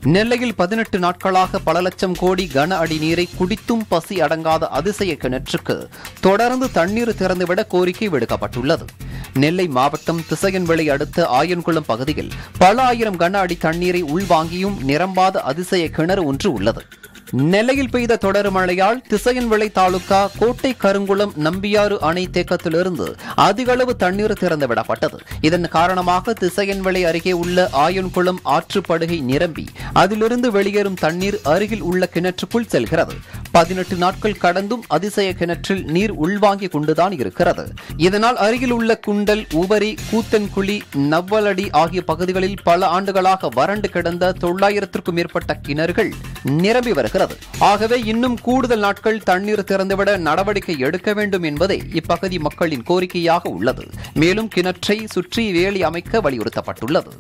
நெல்லையில் பதினெட்டு நாட்களாக பல லட்சம் கோடி கன அடி நீரை குடித்தும் பசி அடங்காத அதிசய கிணற்றுக்கு தொடர்ந்து தண்ணீர் திறந்துவிட கோரிக்கை விடுக்கப்பட்டுள்ளது நெல்லை மாவட்டம் திசையன்விளை அடுத்த ஆயன்குளம் பகுதியில் பல ஆயிரம் கன அடி தண்ணீரை உள்வாங்கியும் நிரம்பாத அதிசய கிணறு ஒன்று உள்ளது நெல்லையில் பெய்த தொடர் மழையால் திசையன்விளை தாலுகா கோட்டை கருங்குளம் நம்பியாறு அணை தேக்கத்திலிருந்து அதிக அளவு தண்ணீர் திறந்துவிடப்பட்டது இதன் காரணமாக திசையன்விளை அருகே உள்ள ஆயன்குளம் ஆற்றுப்படுகை நிரம்பி அதிலிருந்து வெளியேறும் தண்ணீர் அருகில் உள்ள கிணற்றுக்குள் செல்கிறது பதினெட்டு நாட்கள் கடந்தும் அதிசய கிணற்றில் நீர் உள்வாங்கிக் கொண்டுதான் இருக்கிறது இதனால் அருகில் உள்ள குண்டல் உபரி கூத்தன்குழி நவ்வலடி ஆகிய பகுதிகளில் பல ஆண்டுகளாக வறண்டு கிடந்த தொள்ளாயிரத்திற்கும் மேற்பட்ட கிணறுகள் நிரம்பி வருகிறது ஆகவே இன்னும் கூடுதல் நாட்கள் தண்ணீர் திறந்துவிட நடவடிக்கை எடுக்க வேண்டும் என்பதே இப்பகுதி மக்களின் கோரிக்கையாக உள்ளது மேலும் கிணற்றை சுற்றி வேலி அமைக்க வலியுறுத்தப்பட்டுள்ளது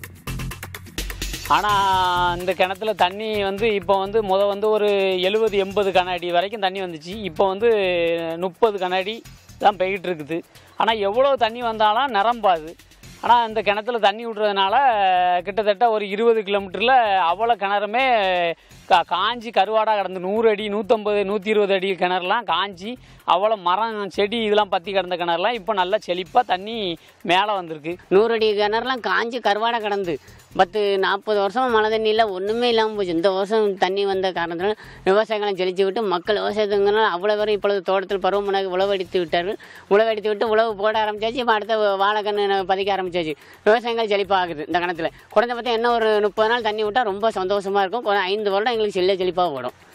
ஆனால் இந்த கிணத்துல தண்ணி வந்து இப்போ வந்து முத வந்து ஒரு எழுபது எண்பது கன அடி வரைக்கும் தண்ணி வந்துச்சு இப்போ வந்து முப்பது கன அடி தான் போய்கிட்டு இருக்குது ஆனால் எவ்வளோ தண்ணி வந்தாலும் நிரம்பாது ஆனால் இந்த கிணத்துல தண்ணி விட்றதுனால கிட்டத்தட்ட ஒரு இருபது கிலோமீட்டரில் அவ்வளோ கிணறுமே கா காஞ்சி கருவாடாக கிடந்து நூறு அடி நூற்றம்பது நூற்றி இருபது அடி கிணறுலாம் காஞ்சி அவ்வளோ மரம் செடி இதெல்லாம் பற்றி கிடந்த கிணறுலாம் இப்போ நல்லா செழிப்பாக தண்ணி மேலே வந்திருக்கு நூறு அடி கிணறுலாம் காஞ்சி கருவாடை கிடந்து பத்து நாற்பது வருஷமா மழை தண்ணி இல்லை ஒன்றுமே இல்லாமல் போச்சு இந்த வருஷம் தண்ணி வந்த காரணத்தினால விவசாயங்களை செழிச்சு விட்டு மக்கள் விவசாயத்துங்கனால அவ்வளோ பேரும் இப்பொழுது தோட்டத்தில் பருவமழைக்கு உழவடித்து விட்டார்கள் உழவடித்து விட்டு உழவு போட ஆரம்பிச்சாச்சு இப்போ அடுத்த வாழைக்கன்று பதிக்க ஆரம்பிச்சாச்சு விவசாயங்கள் செழிப்பாகுது இந்த கணத்தில் குறைஞ்சபட்சம் என்ன ஒரு முப்பது நாள் தண்ணி விட்டால் ரொம்ப சந்தோஷமாக இருக்கும் ஒரு ஐந்து வருடம் எங்களுக்கு செல்ல செழிப்பாக ஓடும்